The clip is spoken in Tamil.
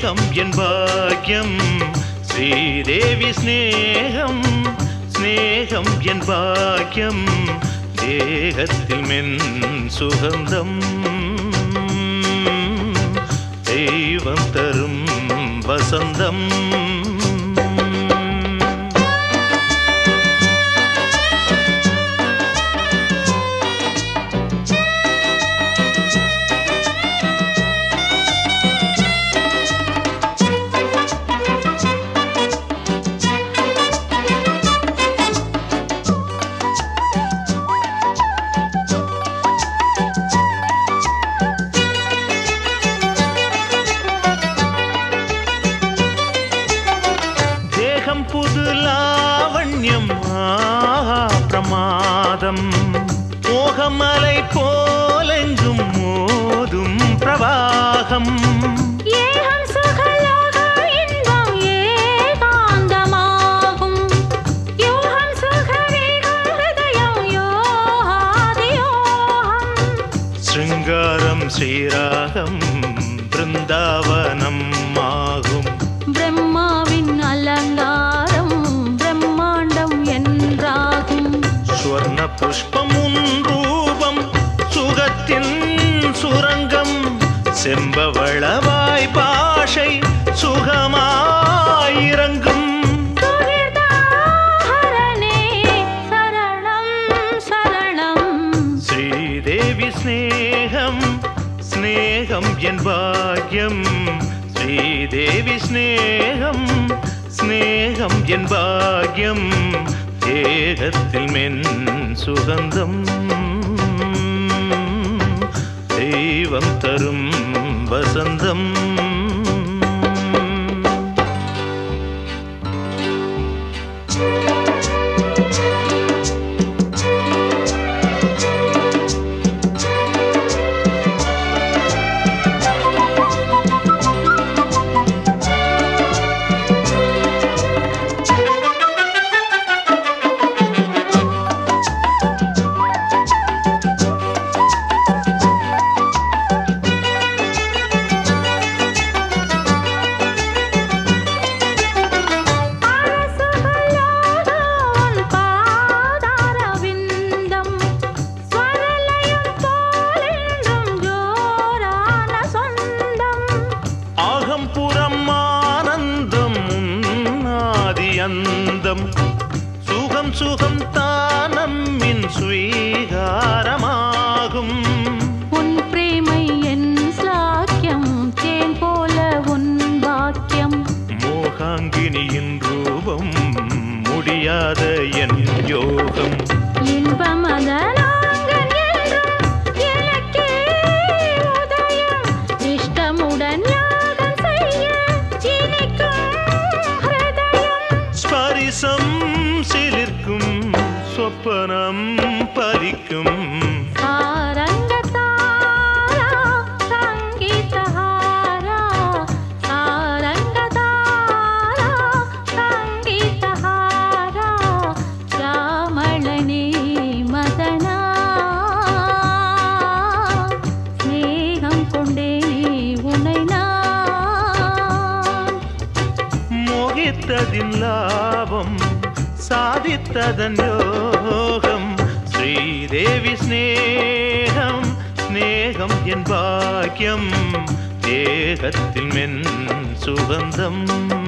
സ്നേഹം എൻ ഭാഗ്യം ശ്രീദേവി സ്നേഹം സ്നേഹം എൻ ഭാഗ്യം ദേഹത്തിൽ മെൻ സുഗന്ധം ദൈവം തരും വസന്തം ദേഹം പുതു ലാവണ്യം ആഹാ പ്രമാദം മോഹമலை പോലെങ്കും മോതും പ്രവാഹം ஏகம் சுகலோக இன்பம் ஏகாந்தமாகும் யோகம் சுகவேகம் ஹிருதயம் யோகாதியோகம் ശൃംഗാരം ശ്രീരാഗം ബൃന്ദാവനം ആകും பிரம்மாவின் அலங்காரம் பிரம்மாண்டம் என்றாகும் സ്വർണ പുഷ്പമുൻ രൂപം സുഖത്തിൻ സുരംഗം செம்பவளவாய் பாஷை சுகமாயிரங்கும் சுகிர்தாஹரணே சரணம் சரணம் ശ്രീദേവി സ്നേഹം സ്നേഹം എൻ ഭാഗ്യം ശ്രീദേവി സ്നേഹം സ്നേഹം എൻ ഭാഗ്യം ദേഹത്തിൽ മെൻ സുഗന്ധം ദൈവം തരും വസന്തം அரசுகளோடு பாதாரவிந்தம் ஸ்வரலயம் போலென்றும் ஜோரான சொந்தம் ஆகம் புறம் ஆனந்தம் ஆதி அந்தம் சுகம் சுகம் தானம்மின் ஸ்வீகாரமாகும் உன் பிரேமை என் ஸ்லாக்கியம் தேன் போல உன் வாக்கியம் மோகாங்கினியின் ரூபம் முடியாத என் யோகம் இன்பமதனாங்கன் என்றும் எனக்கே உதயம் இஷ்டமுடன் யாகம் செய்ய இனிக்கும் ஹிருதயம் ஸ்பரிசம் சிலிர்க்கும் சொப்பனம் பலிக்கும் சாரங்கதாரா சங்கீதஹாரா சாரங்கதாரா சங்கீதஹாரா ராமளனே மதனா ஸ்நேகம் கொண்டேனே உன்னை நான் மோகித்ததின் லாபம் சாதித்ததன் யோகம் ஸ்ரீதேவி ஸ்நேகம் ஸ்நேகம் என் பாக்கியம் தேகத்தில் மென் சுகந்தம்